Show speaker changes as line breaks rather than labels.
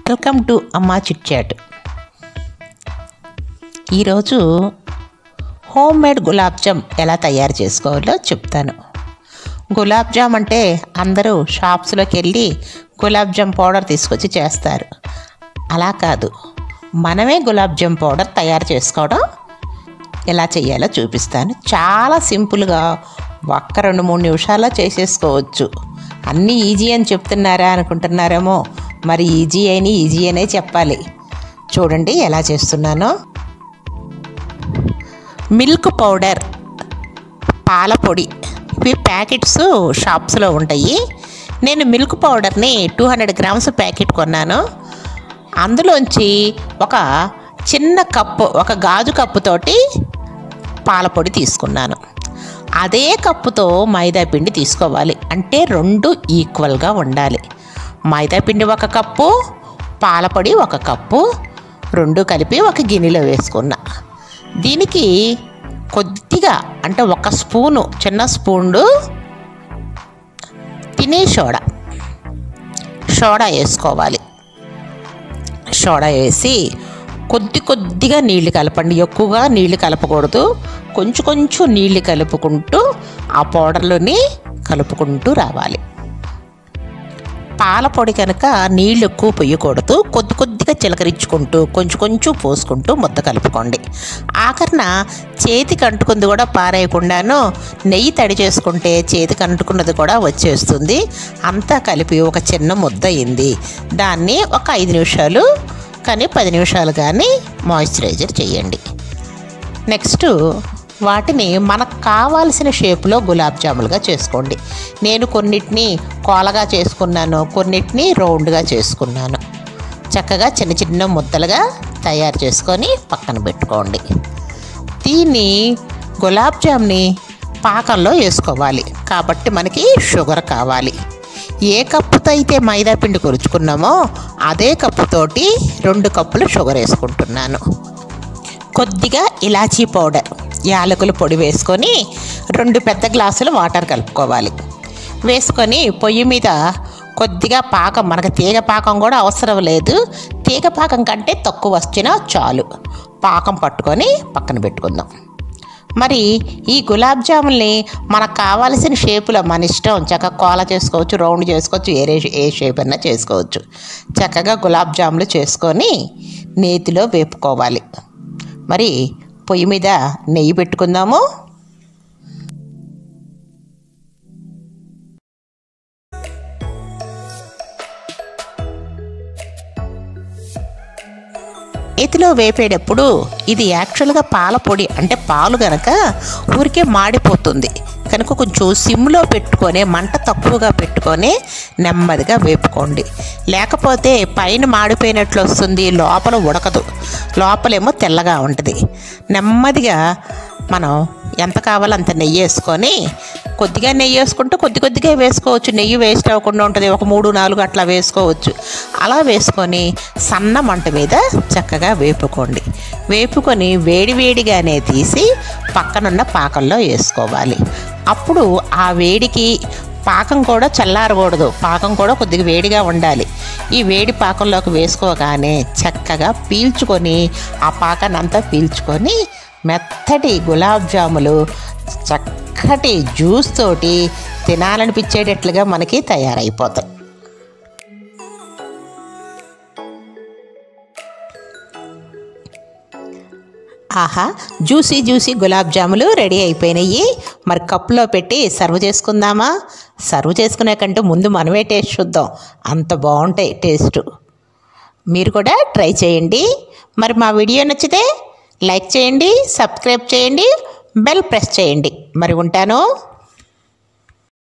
welcome to Amma chit chat ఈరోజు home made gulab jamun ఎలా తయారు చేసుకోవాలో చెప్తాను గులాబ్ జామ్ అంటే అందరూ షాప్స్లోకి వెళ్ళి గులాబ్ జామ్ పౌడర్ తీసుకొచ్చి చేస్తారు అలా కాదు మనమే గులాబ్ జామ్ పౌడర్ తయారు చేసుకోవడం ఎలా చేయాలో చూపిస్తాను చాలా సింపుల్గా ఒక్క రెండు మూడు నిమిషాల్లో చేసేసుకోవచ్చు అన్నీ ఈజీ అని చెప్తున్నారా అనుకుంటున్నారేమో మరి ఈజీ అయిన ఈజీ అనే చెప్పాలి చూడండి ఎలా చేస్తున్నానో మిల్క్ పౌడర్ పాల పొడి ఇవి ప్యాకెట్స్ షాప్స్లో ఉంటాయి నేను మిల్క్ పౌడర్ని టూ హండ్రెడ్ గ్రామ్స్ ప్యాకెట్ కొన్నాను అందులోంచి ఒక చిన్న కప్పు ఒక గాజు కప్పుతోటి పాల పొడి తీసుకున్నాను అదే కప్పుతో మైదా పిండి తీసుకోవాలి అంటే రెండు ఈక్వల్గా ఉండాలి మైదా పిండి ఒక కప్పు పాలపొడి ఒక కప్పు రెండు కలిపి ఒక గిన్నెలో వేసుకున్నా దీనికి కొద్దిగా అంటే ఒక స్పూను చిన్న స్పూన్లు తినే సోడా సోడా వేసుకోవాలి సోడా వేసి కొద్ది కొద్దిగా నీళ్లు కలపండి ఎక్కువగా నీళ్లు కలపకూడదు కొంచెం కొంచెం నీళ్లు కలుపుకుంటూ ఆ పౌడర్లోని కలుపుకుంటూ రావాలి పాల పొడి కనుక నీళ్ళు ఎక్కువ పొయ్యకూడదు కొద్ది కొద్దిగా చిలకరించుకుంటూ కొంచెం కొంచెం పోసుకుంటూ ముద్ద కలుపుకోండి ఆఖరిన చేతికి అంటుకుంది కూడా పారేయకుండాను నెయ్యి తడి చేసుకుంటే చేతికి అంటుకున్నది కూడా వచ్చేస్తుంది అంతా కలిపి ఒక చిన్న ముద్ద అయింది దాన్ని ఒక ఐదు నిమిషాలు కానీ పది నిమిషాలు కానీ మాయిశ్చరైజర్ చేయండి నెక్స్ట్ వాటిని మనకు కావాల్సిన షేప్లో గులాబ్ జాములుగా చేసుకోండి నేను కొన్నిటిని కోలగా చేసుకున్నాను కొన్నిటిని రౌండ్గా చేసుకున్నాను చక్కగా చిన్న చిన్న ముద్దలుగా తయారు చేసుకొని పక్కన పెట్టుకోండి దీన్ని గులాబ్ జామ్ని పాకంలో వేసుకోవాలి కాబట్టి మనకి షుగర్ కావాలి ఏ కప్పుతో అయితే మైదా పిండి కొరుచుకున్నామో అదే కప్పుతోటి రెండు కప్పులు షుగర్ వేసుకుంటున్నాను కొద్దిగా ఇలాచీ పౌడర్ యాలకుల పొడి వేసుకొని రెండు పెద్ద గ్లాసులు వాటర్ కలుపుకోవాలి వేసుకొని పొయ్యి మీద కొద్దిగా పాకం మనకు తీగ పాకం కూడా అవసరం లేదు తీగ పాకం కంటే తక్కువ వచ్చినా చాలు పాకం పట్టుకొని పక్కన పెట్టుకుందాం మరి ఈ గులాబ్ జాముల్ని మనకు కావాల్సిన షేపులో మన ఇష్టం చక్కగా కోల చేసుకోవచ్చు రౌండ్ చేసుకోవచ్చు వేరే ఏ షేప్ అయినా చేసుకోవచ్చు చక్కగా గులాబ్ జాములు చేసుకొని నేతిలో వేపుకోవాలి మరి పొయ్యి మీద నెయ్యి పెట్టుకుందాము నేతిలో వేపేటప్పుడు ఇది యాక్చువల్గా పాల పొడి అంటే పాలు గనక ఊరికే మాడిపోతుంది కనుక కొంచెం సిమ్లో పెట్టుకొని మంట తక్కువగా పెట్టుకొని నెమ్మదిగా వేపుకోండి లేకపోతే పైన మాడిపోయినట్లు వస్తుంది లోపల ఉడకదు లోపలేమో తెల్లగా ఉంటుంది నెమ్మదిగా మనం ఎంత కావాలో అంత నెయ్యి వేసుకొని కొద్దిగా నెయ్యి వేసుకుంటే కొద్ది కొద్దిగా వేసుకోవచ్చు నెయ్యి వేస్ట్ అవ్వకుండా ఉంటుంది ఒక మూడు నాలుగు అట్లా వేసుకోవచ్చు అలా వేసుకొని సన్న మంట మీద చక్కగా వేపుకోండి వేపుకొని వేడివేడిగానే తీసి పక్కనున్న పాకంలో వేసుకోవాలి అప్పుడు ఆ వేడికి పాకం కూడా చల్లారకూడదు పాకం కూడా కొద్దిగా వేడిగా ఉండాలి ఈ వేడి పాకంలోకి వేసుకోగానే చక్కగా పీల్చుకొని ఆ పాకాన్ని అంతా పీల్చుకొని మెత్తటి గులాబ్ జాములు చక్కటి జ్యూస్ తోటి తినాలనిపించేటట్లుగా మనకి తయారైపోతాయి ఆహా జ్యూసీ జ్యూసీ గులాబ్ జాములు రెడీ అయిపోయినాయి మరి కప్పులో పెట్టి సర్వ్ చేసుకుందామా సర్వ్ చేసుకునే కంటే ముందు మనమే టేస్ట్ చూద్దాం అంత బాగుంటాయి టేస్ట్ మీరు కూడా ట్రై చేయండి మరి మా వీడియో నచ్చితే లైక్ చేయండి సబ్స్క్రైబ్ చేయండి బెల్ ప్రెస్ చేయండి మరి ఉంటాను